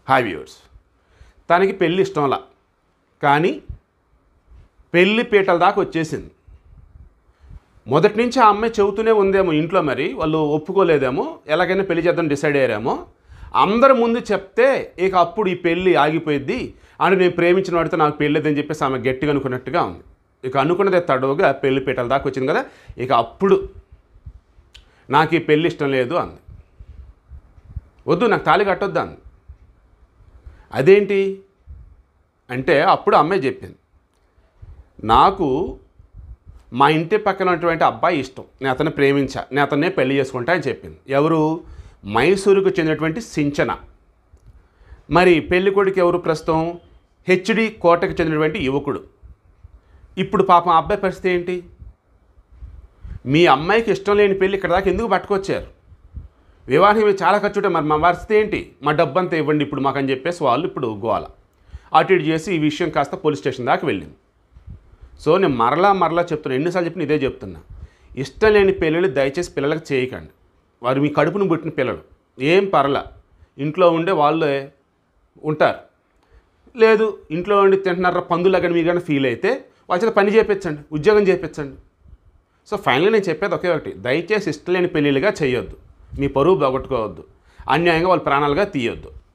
hi viewers తనకి పెళ్ళి ఇష్టంలా కానీ పెళ్లి పీటల దాకా వచ్చేసింది మొదటి నుంచి ఆ అమ్మాయి చెబుతూనే ఉందేమో ఇంట్లో మరి వాళ్ళు ఒప్పుకోలేదేమో ఎలాగైనా పెళ్లి చేద్దాం డిసైడ్ అయ్యారేమో అందరి ముందు చెప్తే ఇక అప్పుడు ఈ పెళ్ళి ఆగిపోయిద్ది అని నేను ప్రేమించిన వాడితో నాకు పెళ్ళిదని చెప్పేసి ఆమె గట్టిగా అనుకున్నట్టుగా ఉంది ఇక అనుకున్నదే తడవుగా పెళ్లి పీటల దాకా వచ్చింది కదా ఇక అప్పుడు నాకు ఈ పెళ్ళి ఇష్టం లేదు అంది వద్దు నాకు తాళి కట్టొద్దు అంది అదేంటి అంటే అప్పుడు అమ్మాయి చెప్పింది నాకు మా ఇంటి పక్కన ఉన్నటువంటి అబ్బాయి ఇష్టం నేను అతన్ని ప్రేమించా నేను అతన్నే పెళ్లి చేసుకుంటా అని చెప్పింది ఎవరు మైసూరుకు చెందినటువంటి సించన మరి పెళ్లి కొడుకు ఎవరు ప్రస్తుతం హెచ్డి కోటకు చెందినటువంటి యువకుడు ఇప్పుడు పాపం ఆ అబ్బాయి పరిస్థితి ఏంటి మీ అమ్మాయికి ఇష్టం లేని పెళ్ళి ఇక్కడ దాకా ఎందుకు పట్టుకొచ్చారు వివాహం మీద చాలా ఖర్చు ఉంటే మరి మా పరిస్థితి ఏంటి మా డబ్బంతా ఇవ్వండి ఇప్పుడు మాకని చెప్పేసి వాళ్ళు ఇప్పుడు గోల అటు ఇటు చేసి ఈ విషయం కాస్త పోలీస్ స్టేషన్ దాకా వెళ్ళింది సో నేను మరలా మరలా చెప్తున్నా ఎన్నిసార్లు చెప్పిన ఇదే చెప్తున్నా ఇష్టం లేని పెళ్ళిళ్ళు దయచేసి పిల్లలకు చేయకండి వారు మీ కడుపును పుట్టిన పిల్లలు ఏం పర్లా ఇంట్లో ఉండే వాళ్ళే ఉంటారు లేదు ఇంట్లో ఉండి తింటున్నారా పందులాగా మీరు కానీ ఫీల్ అయితే వాళ్ళ చేత పని చేయించండి ఉద్యోగం చేయించండి సో ఫైనల్గా నేను చెప్పేది ఒకే ఒకటి దయచేసి ఇష్టం లేని పెళ్ళిళ్ళుగా చేయొద్దు మీ పరువు పోగొట్టుకోవద్దు అన్యాయంగా వాళ్ళ ప్రాణాలుగా తీయొద్దు